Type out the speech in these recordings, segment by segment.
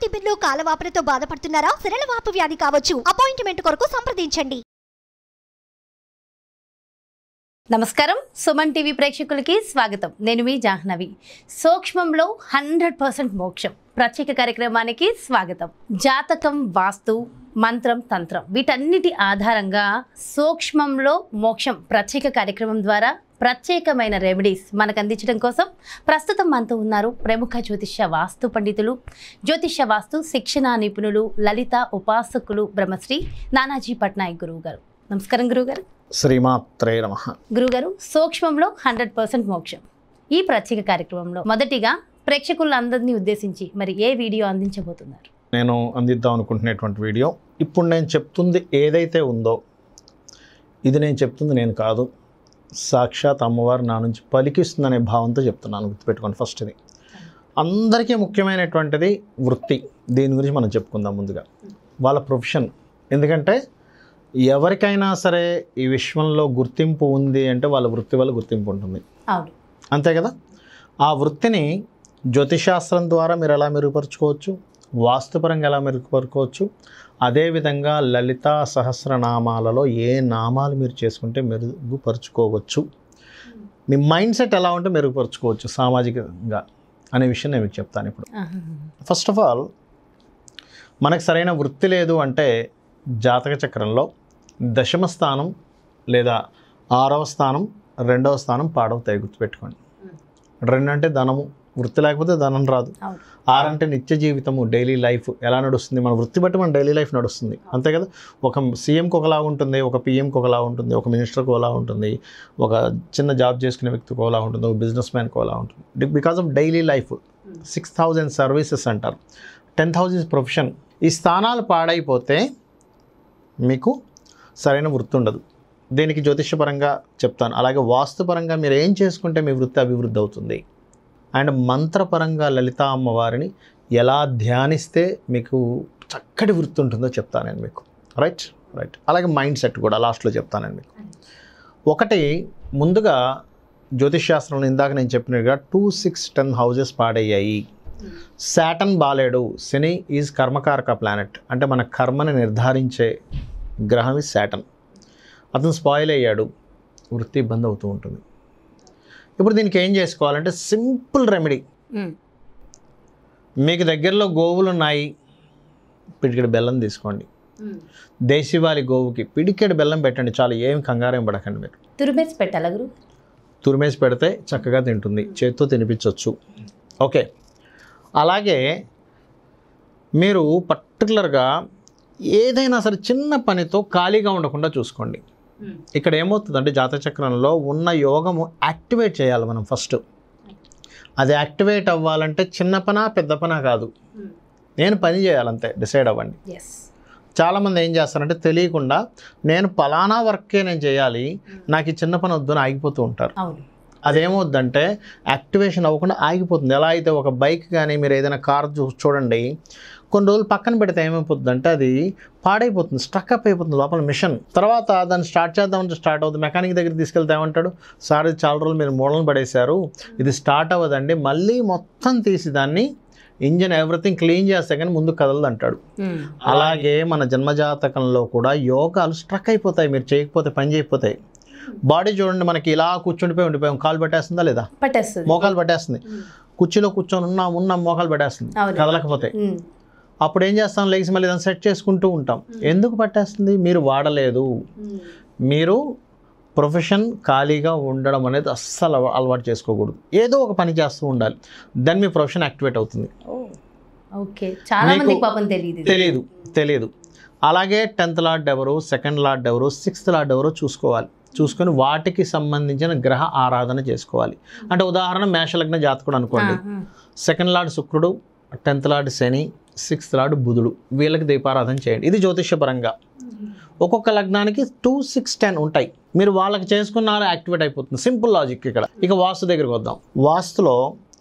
తిమ్మిర్లు కాలవాపులతో బాధపడుతున్నారా సిరలవాపు వ్యాధి కావచ్చు అపాయింట్మెంట్ కొరకు సంప్రదించండి నమస్కారం సుమన్ టీవీ ప్రేక్షకులకి స్వాగతం నేను మీ జాహ్నవి సూక్ష్మంలో హండ్రెడ్ పర్సెంట్ మోక్షం ప్రత్యేక కార్యక్రమానికి స్వాగతం జాతకం వాస్తు మంత్రం తంత్రం వీటన్నిటి ఆధారంగా సూక్ష్మంలో మోక్షం ప్రత్యేక కార్యక్రమం ద్వారా ప్రత్యేకమైన రెమెడీస్ మనకు అందించడం కోసం ప్రస్తుతం మనతో ఉన్నారు ప్రముఖ జ్యోతిష్య వాస్తు పండితులు జ్యోతిష్య వాస్తు శిక్షణ నిపుణులు లలిత ఉపాసకులు బ్రహ్మశ్రీ నానాజీ పట్నాయక్ గురువు గారు నమస్కారం గురువుగారు శ్రీమాత్రే నమ గురుగారు సూక్ష్మంలో హండ్రెడ్ పర్సెంట్ మోక్షం ఈ ప్రత్యేక కార్యక్రమంలో మొదటిగా ప్రేక్షకులందరినీ ఉద్దేశించి మరి ఏ వీడియో అందించబోతున్నారు నేను అందిద్దాం అనుకుంటున్నటువంటి వీడియో ఇప్పుడు నేను చెప్తుంది ఏదైతే ఉందో ఇది నేను చెప్తుంది నేను కాదు సాక్షాత్ అమ్మవారు నా నుంచి పలికిస్తుందనే భావంతో చెప్తున్నాను గుర్తుపెట్టుకోండి ఫస్ట్ ఇది అందరికీ ముఖ్యమైనటువంటిది వృత్తి దీని గురించి మనం చెప్పుకుందాం ముందుగా వాళ్ళ ప్రొఫెషన్ ఎందుకంటే ఎవరికైనా సరే ఈ విశ్వంలో గుర్తింపు ఉంది అంటే వాళ్ళ వృత్తి వల్ల గుర్తింపు ఉంటుంది అవును అంతే కదా ఆ వృత్తిని జ్యోతిశాస్త్రం ద్వారా మీరు ఎలా మెరుగుపరుచుకోవచ్చు వాస్తుపరంగా ఎలా మెరుగుపరుచుకోవచ్చు అదేవిధంగా లలిత సహస్రనామాలలో ఏ నామాలు మీరు చేసుకుంటే మెరుగుపరుచుకోవచ్చు మీ మైండ్ సెట్ ఎలా ఉంటే మెరుగుపరుచుకోవచ్చు సామాజికంగా అనే విషయం నేను మీకు చెప్తాను ఇప్పుడు ఫస్ట్ ఆఫ్ ఆల్ మనకు సరైన వృత్తి లేదు అంటే జాతక చక్రంలో దశమ స్థానం లేదా ఆరవ స్థానం రెండవ స్థానం పాడవుతాయి గుర్తుపెట్టుకోండి రెండు అంటే ధనము వృత్తి లేకపోతే ధనం రాదు అవును ఆరు అంటే నిత్య జీవితము డైలీ లైఫ్ ఎలా నడుస్తుంది మన వృత్తి బట్టి మన డైలీ లైఫ్ నడుస్తుంది అంతే కదా ఒక సీఎంకి ఒకలా ఉంటుంది ఒక పిఎంకి ఒకలా ఉంటుంది ఒక మినిస్టర్కి ఒకలా ఉంటుంది ఒక చిన్న జాబ్ చేసుకునే వ్యక్తికి ఒకలా ఉంటుంది ఒక బిజినెస్ మ్యాన్కి ఒకలా ఉంటుంది because of daily life six thousand services అంటారు టెన్ థౌజండ్ ప్రొఫెషన్ ఈ స్థానాలు పాడైపోతే మీకు సరైన వృత్తి ఉండదు దీనికి జ్యోతిష్యపరంగా చెప్తాను అలాగే వాస్తుపరంగా మీరు ఏం చేసుకుంటే మీ వృత్తి అభివృద్ధి అవుతుంది అండ్ మంత్రపరంగా లలిత అమ్మవారిని ఎలా ధ్యానిస్తే మీకు చక్కటి వృత్తి ఉంటుందో చెప్తాను నేను మీకు రైట్ రైట్ అలాగే మైండ్ సెట్ కూడా లాస్ట్లో చెప్తాను నేను మీకు ఒకటి ముందుగా జ్యోతిష్ శాస్త్రంలో ఇందాక నేను చెప్పినట్టుగా టూ సిక్స్ టెన్ హౌజెస్ పాడయ్యాయి శాటన్ బాలేడు శని ఈజ్ కర్మకారక ప్లానెట్ అంటే మన కర్మని నిర్ధారించే గ్రహం ఈ శాటన్ అతను స్పాయిల్ అయ్యాడు వృత్తి ఇబ్బంది అవుతూ ఉంటుంది ఇప్పుడు దీనికి ఏం చేసుకోవాలంటే సింపుల్ రెమెడీ ఉమ్. మీకు దగ్గరలో గోవులు ఉన్నాయి పిడికెడు బెల్లం తీసుకోండి దేశీవాలి గోవుకి పిడికెడు బెల్లం పెట్టండి చాలు ఏం కంగారేం పడకండి మీరు తురిమేసి పెట్టాలా గురు తురిమేసి పెడితే చక్కగా తింటుంది చేత్తో తినిపించవచ్చు ఓకే అలాగే మీరు పర్టికులర్గా ఏదైనా సరే చిన్న పనితో ఖాళీగా ఉండకుండా చూసుకోండి ఇక్కడ ఏమవుతుందంటే జాతచక్రంలో ఉన్న యోగము యాక్టివేట్ చేయాలి మనం ఫస్ట్ అది యాక్టివేట్ అవ్వాలంటే చిన్న పనా పెద్ద పనా కాదు నేను పని చేయాలంతే డిసైడ్ అవ్వండి ఎస్ చాలామంది ఏం చేస్తారంటే తెలియకుండా నేను పలానా వర్కే నేను చేయాలి నాకు ఈ చిన్న పని వద్దు అని ఆగిపోతూ ఉంటారు అవును అదేమవుద్దంటే యాక్టివేషన్ అవ్వకుండా ఆగిపోతుంది ఎలా అయితే ఒక బైక్ కానీ మీరు ఏదైనా కార్ చూ చూడండి కొన్ని రోజులు పక్కన పెడితే ఏమైపోతుందంటే అది పాడైపోతుంది స్ట్రక్ అప్ అయిపోతుంది లోపల మిషన్ తర్వాత దాన్ని స్టార్ట్ చేద్దామంటే స్టార్ట్ అవుతుంది మెకానిక్ దగ్గర తీసుకెళ్తే ఏమంటాడు సార్ ఇది చాలా రోజులు మీరు మూలను పడేశారు ఇది స్టార్ట్ అవ్వదండి మళ్ళీ మొత్తం తీసి దాన్ని ఇంజన్ ఎవ్రీథింగ్ క్లీన్ చేస్తే కానీ ముందు కదలదు అంటాడు ఉమ్. అలాగే మన జన్మజాతకంలో కూడా యోగాలు స్ట్రక్ అయిపోతాయి మీరు చేయకపోతే పని చేయకపోతాయి బాడీ చూడండి మనకి ఇలా కూర్చుండిపోయి ఉండిపోయాం కాలు పట్టేస్తుందా లేదా పట్టేస్తుంది మోకాలు పట్టేస్తుంది కుర్చీలో కూర్చొని ఉన్నా ఉన్న మోకాలు పట్టేస్తుంది అవును. కదలకపోతే ఉమ్. అప్పుడు ఏం చేస్తాం లెగ్స్ మళ్ళీ దాన్ని సెట్ చేసుకుంటూ ఉంటాం ఎందుకు పట్టేస్తుంది మీరు వాడలేదు మీరు ప్రొఫెషన్ ఖాళీగా ఉండడం అనేది అస్సలు అలవా- అలవాటు చేసుకోకూడదు ఏదో ఒక పని చేస్తూ ఉండాలి దెన్ మీ ప్రొఫెషన్ యాక్టివేట్ అవుతుంది ఓ ఓకే చాలా మీకు మందికి పాపం తెలియదు ఇది. తెలియదు తెలియదు అలాగే టెన్త్ లార్డ్ ఎవరు సెకండ్ లార్డ్ ఎవరు సిక్స్త్ లార్డ్ ఎవరో చూసుకోవాలి చూసుకొని వాటికి సంబంధించిన గ్రహ ఆరాధన చేసుకోవాలి అంటే ఉదాహరణ మేషలగ్న జాతకుడు అనుకోండి ఆ, ఆ. సెకండ్ లార్డ్ శుక్రుడు టెన్త్ లార్డ్ శని సిక్స్త్ లార్డ్ బుధుడు వీళ్ళకి దీపారాధన చేయండి ఇది జ్యోతిష్యపరంగా ఒక్కొక్క లగ్నానికి టూ సిక్స్ టెన్ ఉంటాయి మీరు వాళ్ళకి చేసుకున్నారో యాక్టివేట్ అయిపోతుంది సింపుల్ లాజిక్ ఇక్కడ ఇక వాస్తు దగ్గరికి వద్దాం వాస్తులో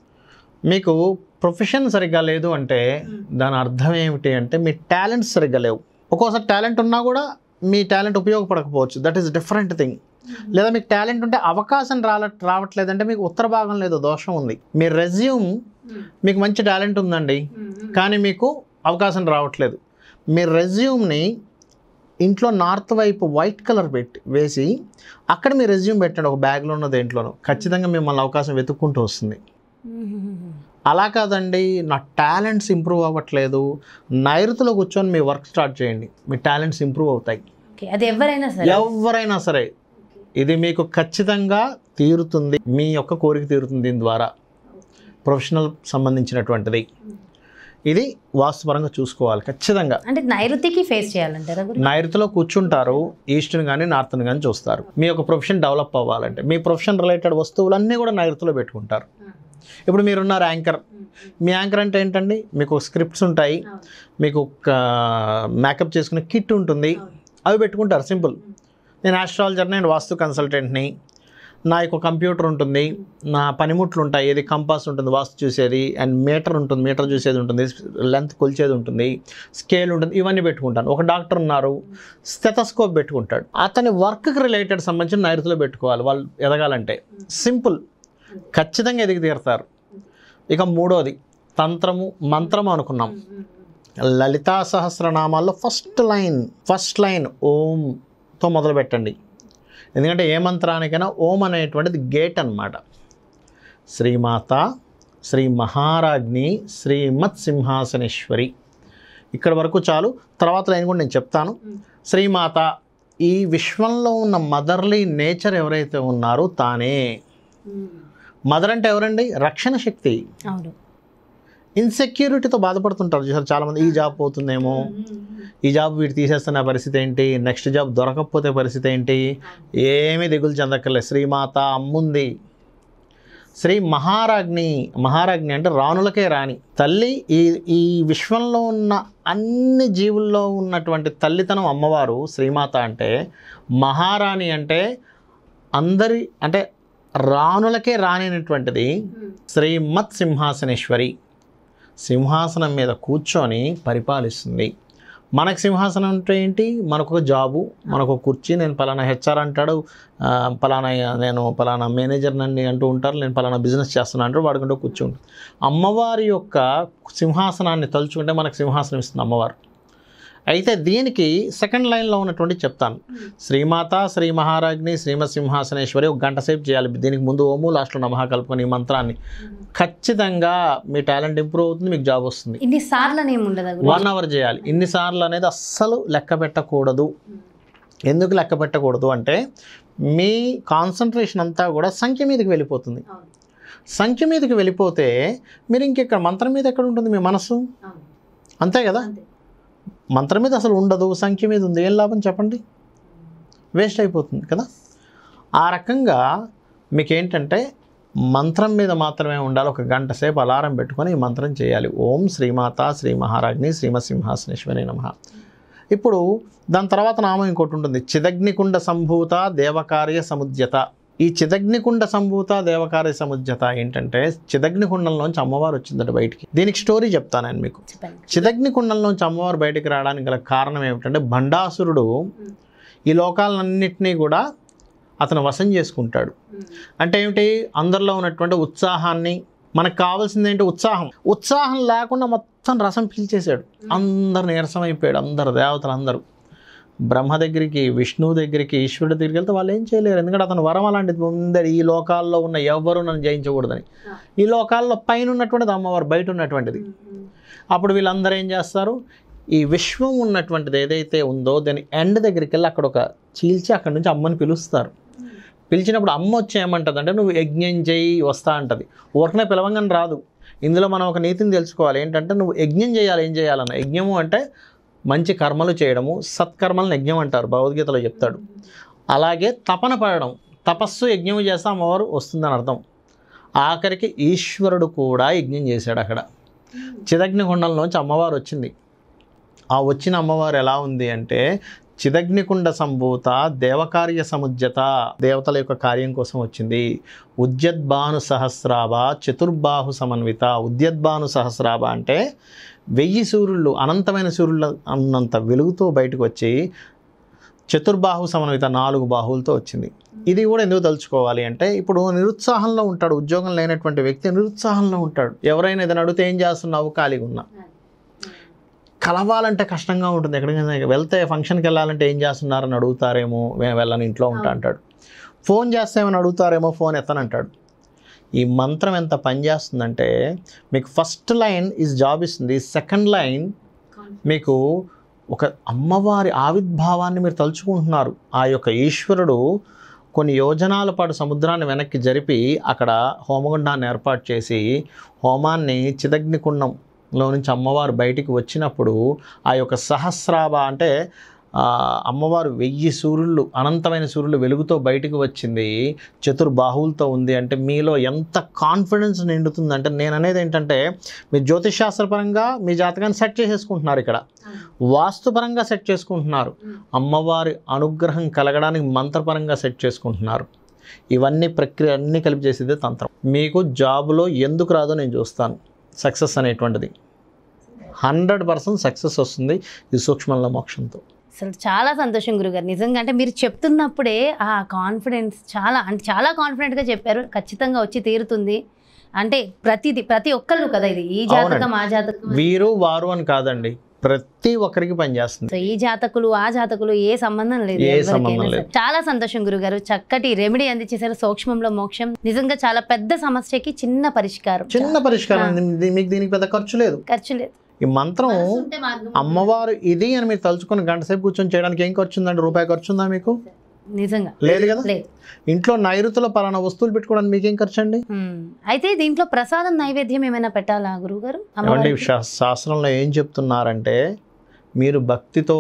మీకు ప్రొఫెషన్ సరిగ్గా లేదు అంటే దాని అర్థం ఏమిటి అంటే మీ టాలెంట్స్ సరిగ్గా లేవు ఒక్కోసారి టాలెంట్ ఉన్నా కూడా మీ టాలెంట్ ఉపయోగపడకపోవచ్చు దట్ ఈస్ డిఫరెంట్ థింగ్ లేదా మీకు టాలెంట్ ఉంటే అవకాశం రాల రావట్లేదంటే మీకు ఉత్తర భాగం లేదు దోషం ఉంది మీ రెజ్యూమ్ మీకు మంచి టాలెంట్ ఉందండి కానీ మీకు అవకాశం రావట్లేదు మీ రెజ్యూమ్ని ఇంట్లో నార్త్ వైపు వైట్ కలర్ పెట్టి వేసి అక్కడ మీ రెజ్యూమ్ పెట్టండి ఒక బ్యాగ్లో ఉన్న దేంట్లోనూ ఖచ్చితంగా మిమ్మల్ని అవకాశం వెతుక్కుంటూ వస్తుంది అలా కాదండి నా టాలెంట్స్ ఇంప్రూవ్ అవ్వట్లేదు నైరుతిలో కూర్చొని మీ వర్క్ స్టార్ట్ చేయండి మీ టాలెంట్స్ ఇంప్రూవ్ అవుతాయి ఓకే అది ఎవరైనా సరే ఎవరైనా సరే ఇది మీకు ఖచ్చితంగా తీరుతుంది మీ యొక్క కోరిక తీరుతుంది దీని ద్వారా ప్రొఫెషనల్ సంబంధించినటువంటిది ఇది వాస్తుపరంగా చూసుకోవాలి ఖచ్చితంగా అంటే నైరుతికి ఫేస్ చేయాలంటారా గురు నైరుతిలో కూర్చుంటారు ఈస్ట్ని కానీ నార్త్ని కానీ చూస్తారు మీ యొక్క ప్రొఫెషన్ డెవలప్ అవ్వాలంటే మీ ప్రొఫెషన్ రిలేటెడ్ వస్తువులన్నీ కూడా నైరుతిలో పెట్టుకుంటారు ఇప్పుడు మీరున్నారు యాంకర్ మీ యాంకర్ అంటే ఏంటండి మీకు స్క్రిప్ట్స్ ఉంటాయి మీకు ఒక మేకప్ చేసుకునే కిట్ ఉంటుంది అవి పెట్టుకుంటారు సింపుల్ నేను ఆస్ట్రాలజర్ నేను వాస్తు కన్సల్టెంట్ని నా యొక్క కంప్యూటర్ ఉంటుంది నా పనిముట్లు ఉంటాయి ఏది కంపాస్ ఉంటుంది వాస్తు చూసేది అండ్ మీటర్ ఉంటుంది మీటర్ చూసేది ఉంటుంది లెంత్ కొలిచేది ఉంటుంది స్కేల్ ఉంటుంది ఇవన్నీ పెట్టుకుంటాను ఒక డాక్టర్ ఉన్నారు స్టెథస్కోప్ పెట్టుకుంటాడు అతని వర్క్కి రిలేటెడ్ సంబంధించిన నైరుతిలో పెట్టుకోవాలి వాళ్ళు ఎదగాలంటే సింపుల్ ఖచ్చితంగా ఎదిగి తీరుతారు ఇక మూడోది తంత్రము మంత్రము అనుకున్నాం లలితా సహస్రనామాల్లో ఫస్ట్ లైన్ ఫస్ట్ లైన్ ఓంతో మొదలు పెట్టండి ఎందుకంటే ఏ మంత్రానికైనా ఓం అనేటువంటిది గేట్ అన్నమాట శ్రీమాత శ్రీ మహారాజ్ని శ్రీమత్ సింహాసనేశ్వరి ఇక్కడ వరకు చాలు తర్వాత లైన్ కూడా నేను చెప్తాను శ్రీమాత ఈ విశ్వంలో ఉన్న మదర్లీ నేచర్ ఎవరైతే ఉన్నారో తానే మదర్ అంటే ఎవరండి రక్షణ శక్తి అవును ఇన్సెక్యూరిటీతో బాధపడుతుంటారు చూసారు చాలామంది ఈ జాబ్ పోతుందేమో ఈ జాబ్ వీడు తీసేస్తున్న పరిస్థితి ఏంటి నెక్స్ట్ జాబ్ దొరకకపోతే పరిస్థితి ఏంటి ఏమీ దిగులు చెందక్కర్లేదు శ్రీమాత అమ్ముంది శ్రీ మహారాజ్ని మహారాజ్ని అంటే రాణులకే రాణి తల్లి ఈ ఈ విశ్వంలో ఉన్న అన్ని జీవుల్లో ఉన్నటువంటి తల్లితనం అమ్మవారు శ్రీమాత అంటే మహారాణి అంటే అందరి అంటే రాణులకే రానినటువంటిది శ్రీమత్ సింహాసనేశ్వరి సింహాసనం మీద కూర్చొని పరిపాలిస్తుంది మనకు సింహాసనం అంటే ఏంటి మనకు ఒక జాబు మనకు ఒక కుర్చీ నేను పలానా హెచ్ఆర్ అంటాడు ఆ, పలానా నేను పలానా మేనేజర్ నండి అంటూ ఉంటారు నేను పలానా బిజినెస్ చేస్తున్నాను అంటాడు వాడుకుంటూ కూర్చుంటాడు అమ్మవారి యొక్క సింహాసనాన్ని తలుచుకుంటే మనకు సింహాసనం ఇస్తుంది అమ్మవారు అయితే దీనికి సెకండ్ లైన్లో ఉన్నటువంటి చెప్తాను శ్రీమాత శ్రీ మహారాజ్ని శ్రీమత్ సింహాసనేశ్వరి ఒక గంట సేపు చేయాలి దీనికి ముందు ఓము లాస్ట్లో నమహ కలుపుకొని ఈ మంత్రాన్ని ఖచ్చితంగా మీ టాలెంట్ ఇంప్రూవ్ అవుతుంది మీకు జాబ్ వస్తుంది ఇన్ని సార్లు ఏమి ఉండదా గురు వన్ అవర్ చేయాలి ఇన్నిసార్లు అనేది అస్సలు లెక్క పెట్టకూడదు ఎందుకు లెక్క పెట్టకూడదు అంటే మీ కాన్సన్ట్రేషన్ అంతా కూడా సంఖ్య మీదకి వెళ్ళిపోతుంది సంఖ్య మీదకి వెళ్ళిపోతే మీరు ఇంకెక్కడ మంత్రం మీద ఎక్కడ ఉంటుంది మీ మనసు అంతే కదా మంత్రం మీద అసలు ఉండదు సంఖ్య మీద ఉంది ఏం లాభం చెప్పండి వేస్ట్ అయిపోతుంది కదా ఆ రకంగా మీకు ఏంటంటే మంత్రం మీద మాత్రమే ఉండాలి ఒక గంట సేపు అలారం పెట్టుకొని ఈ మంత్రం చేయాలి ఓం శ్రీమాత శ్రీ మహారాజ్ని శ్రీమత్ సింహాసనేశ్వరి నమ ఇప్పుడు దాని తర్వాత నామం ఇంకోటి ఉంటుంది చిదగ్నికుండ సంభూత దేవకార్య సముద్యత ఈ చిదగ్నికుండ సంభూత దేవకార్య సముద్యత ఏంటంటే చిదగ్నికుండంలోంచి అమ్మవారు వచ్చిందట బయటికి దీనికి స్టోరీ చెప్తాను నేను మీకు చెప్పండి చిదగ్నికుండంలోంచి అమ్మవారు బయటికి రావడానికి గల కారణం ఏమిటంటే భండాసురుడు ఈ లోకాలన్నింటినీ కూడా అతను వశం చేసుకుంటాడు అంటే ఏమిటి అందరిలో ఉన్నటువంటి ఉత్సాహాన్ని మనకు కావాల్సింది ఏంటి ఉత్సాహం ఉత్సాహం లేకుండా మొత్తం రసం పీల్చేశాడు అందరు నీరసం అయిపోయాడు అందరు దేవతలు అందరూ బ్రహ్మ దగ్గరికి విష్ణువు దగ్గరికి ఈశ్వరుడి దగ్గరికి వెళ్తే వాళ్ళు ఏం చేయలేరు ఎందుకంటే అతను వరం అలాంటిది ఉందని ఈ లోకాల్లో ఉన్న ఎవ్వరూ నన్ను జయించకూడదని ఈ లోకాల్లో పైన ఉన్నటువంటిది అమ్మవారు బయట ఉన్నటువంటిది అప్పుడు వీళ్ళందరూ ఏం చేస్తారు ఈ విశ్వం ఉన్నటువంటిది ఏదైతే ఉందో దాని ఎండ్ దగ్గరికి వెళ్ళి అక్కడ ఒక చీల్చి అక్కడి నుంచి అమ్మని పిలుస్తారు పిలిచినప్పుడు అమ్మ వచ్చి ఏమంటుంది అంటే నువ్వు యజ్ఞం చేయి వస్తా అంటది ఊరకనే పిలవంగానే రాదు ఇందులో మనం ఒక నీతిని తెలుసుకోవాలి ఏంటంటే నువ్వు యజ్ఞం చేయాలి ఏం చేయాలన్న యజ్ఞము అంటే మంచి కర్మలు చేయడము సత్కర్మలను యజ్ఞం అంటారు భగవద్గీతలో చెప్తాడు అలాగే తపన పడడం తపస్సు యజ్ఞం చేస్తే అమ్మవారు వస్తుందని అర్థం ఆఖరికి ఈశ్వరుడు కూడా యజ్ఞం చేశాడు అక్కడ చిదగ్నికుండంలోంచి అమ్మవారు వచ్చింది ఆ వచ్చిన అమ్మవారు ఎలా ఉంది అంటే చిదగ్నికుండ సంభూత దేవకార్య సముజ్జత దేవతల యొక్క కార్యం కోసం వచ్చింది ఉద్యద్భాను సహస్రాభ చతుర్బాహు సమన్విత ఉద్యద్భాను సహస్రాభ అంటే వెయ్యి సూర్యుళ్ళు అనంతమైన సూర్యులు అన్నంత వెలుగుతో బయటకు వచ్చి చతుర్బాహు సమన్విత నాలుగు బాహువులతో వచ్చింది ఇది కూడా ఎందుకు తలుచుకోవాలి అంటే ఇప్పుడు నిరుత్సాహంలో ఉంటాడు ఉద్యోగం లేనటువంటి వ్యక్తి నిరుత్సాహంలో ఉంటాడు ఎవరైనా ఏదైనా అడిగితే ఏం చేస్తున్నావు ఖాళీగా ఉన్నా కలవాలంటే కష్టంగా ఉంటుంది ఎక్కడికైనా వెళ్తే ఫంక్షన్కి వెళ్ళాలంటే ఏం చేస్తున్నారని అడుగుతారేమో "మేము వెళ్ళని ఇంట్లో ఉంటా అంటాడు ఫోన్ చేస్తే ఏమైనా అడుగుతారేమో ఫోన్ ఎత్తనంటాడు ఈ మంత్రం ఎంత పనిచేస్తుందంటే మీకు ఫస్ట్ లైన్ ఈజ్ జాబ్ ఇస్తుంది సెకండ్ లైన్ మీకు ఒక అమ్మవారి ఆవిర్భావాన్ని మీరు తలుచుకుంటున్నారు ఆ యొక్క ఈశ్వరుడు కొన్ని యోజనాల పాటు సముద్రాన్ని వెనక్కి జరిపి అక్కడ హోమగుండాన్ని ఏర్పాటు చేసి హోమాన్ని చిదగ్నికుండంలో నుంచి అమ్మవారు బయటికి వచ్చినప్పుడు ఆ యొక్క సహస్రాభ అంటే ఆ అమ్మవారు వెయ్యి సూర్యులు అనంతమైన సూర్యులు వెలుగుతో బయటికి వచ్చింది చతుర్బాహువులతో ఉంది అంటే మీలో ఎంత కాన్ఫిడెన్స్ నిండుతుంది అంటే నేను అనేది ఏంటంటే మీరు జ్యోతిషాస్త్రపరంగా మీ జాతకాన్ని సెట్ చేసేసుకుంటున్నారు ఇక్కడ వాస్తుపరంగా సెట్ చేసుకుంటున్నారు అమ్మవారి అనుగ్రహం కలగడానికి మంత్రపరంగా సెట్ చేసుకుంటున్నారు ఇవన్నీ ప్రక్రియ అన్నీ కలిపి చేసేదే తంత్రం మీకు జాబ్లో ఎందుకు రాదో నేను చూస్తాను సక్సెస్ అనేటువంటిది హండ్రెడ్ పర్సెంట్ సక్సెస్ వస్తుంది ఈ సూక్ష్మంలో మోక్షంతో అసలు చాలా సంతోషం గురుగారు నిజంగా అంటే మీరు చెప్తున్నప్పుడే ఆ కాన్ఫిడెన్స్ చాలా అంటే చాలా కాన్ఫిడెంట్గా చెప్పారు ఖచ్చితంగా వచ్చి తీరుతుంది అంటే ప్రతిది ప్రతి ఒక్కళ్ళు కదా ఇది ఈ జాతకం ఆ జాతకం వీరు వారు అని కాదండి ప్రతి ఒక్కరికి పనిచేస్తుంది సో ఈ జాతకులు ఆ జాతకులు ఏ సంబంధం లేదు ఏ ఎవరికైనా సంబంధం సరే. లేదు. చాలా సంతోషం గురుగారు చక్కటి రెమెడీ అందించేశారు సూక్ష్మంలో మోక్షం నిజంగా చాలా పెద్ద సమస్యకి చిన్న పరిష్కారం చిన్న పరిష్కారం ఇది- మీకు దీనికి పెద్ద ఖర్చు లేదు ఖర్చు లేదు ఈ మంత్రం మనసుంటే మార్గం అమ్మవారు ఇది అని మీరు తలుచుకొని గంట సేపు కూర్చొని చేయడానికి ఏం ఖర్చు ఉందండి రూపాయి ఖర్చు ఉందా మీకు నిజంగా లేదు కదా లేదు ఇంట్లో నైరుతిలో పలానా వస్తువులు పెట్టుకోవడానికి మీకేం ఖర్చు అండి ఉమ్. అయితే దీంట్లో ప్రసాదం నైవేద్యం ఏమైనా పెట్టాలా గురుగారు ఏమండి అమ్మవారికి? శా- శాస్త్రంలో ఏం చెప్తున్నారంటే మీరు భక్తితో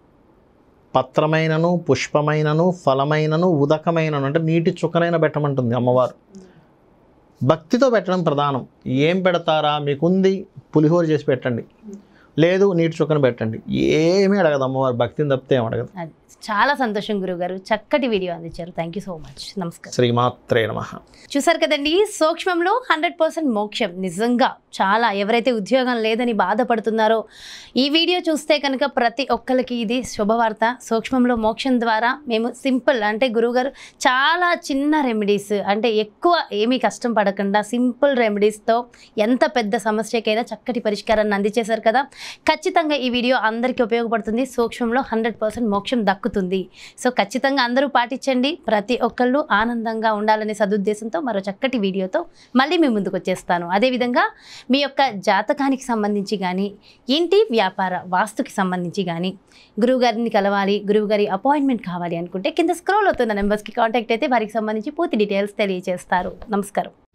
పత్రమైనను పుష్పమైనను ఫలమైనను ఉదకమైనను అంటే నీటి చుక్కనైనా పెట్టమంటుంది అమ్మవారు భక్తితో పెట్టడం ప్రధానం ఏం పెడతారా మీకుంది పులిహోర చేసి పెట్టండి లేదు నీటి చుక్కను పెట్టండి ఏమీ అడగదు అమ్మవారు భక్తిని తప్పితే ఏం అడగదు అది చాలా సంతోషం గురుగారు చక్కటి వీడియో అందించారు థ్యాంక్ యూ సో మచ్ నమస్కారం శ్రీమాత్రే నమ చూసారు కదండి సూక్ష్మంలో హండ్రెడ్ పర్సెంట్ మోక్షం నిజంగా చాలా ఎవరైతే ఉద్యోగం లేదని బాధపడుతున్నారో ఈ వీడియో చూస్తే కనుక ప్రతి ఒక్కరికి ఇది శుభవార్త సూక్ష్మంలో మోక్షం ద్వారా మేము సింపుల్ అంటే గురువుగారు చాలా చిన్న రెమెడీస్ అంటే ఎక్కువ ఏమీ కష్టం పడకుండా సింపుల్ రెమెడీస్తో ఎంత పెద్ద సమస్యకైనా చక్కటి పరిష్కారాన్ని అందించేశారు కదా ఖచ్చితంగా ఈ వీడియో అందరికీ ఉపయోగపడుతుంది సూక్ష్మంలో హండ్రెడ్ పర్సెంట్ మోక్షం దక్కుతుంది సో ఖచ్చితంగా అందరూ పాటించండి ప్రతి ఒక్కళ్ళు ఆనందంగా ఉండాలనే సదుద్దేశంతో మరో చక్కటి వీడియోతో మళ్ళీ మీ ముందుకు వచ్చేస్తాను అదేవిధంగా మీ యొక్క జాతకానికి సంబంధించి కానీ ఇంటి వ్యాపార వాస్తుకి సంబంధించి కానీ గురువుగారిని కలవాలి గురువుగారి అపాయింట్మెంట్ కావాలి అనుకుంటే కింద స్క్రోల్ అవుతున్న నెంబర్స్కి కాంటాక్ట్ అయితే వారికి సంబంధించి పూర్తి డీటెయిల్స్ తెలియజేస్తారు నమస్కారం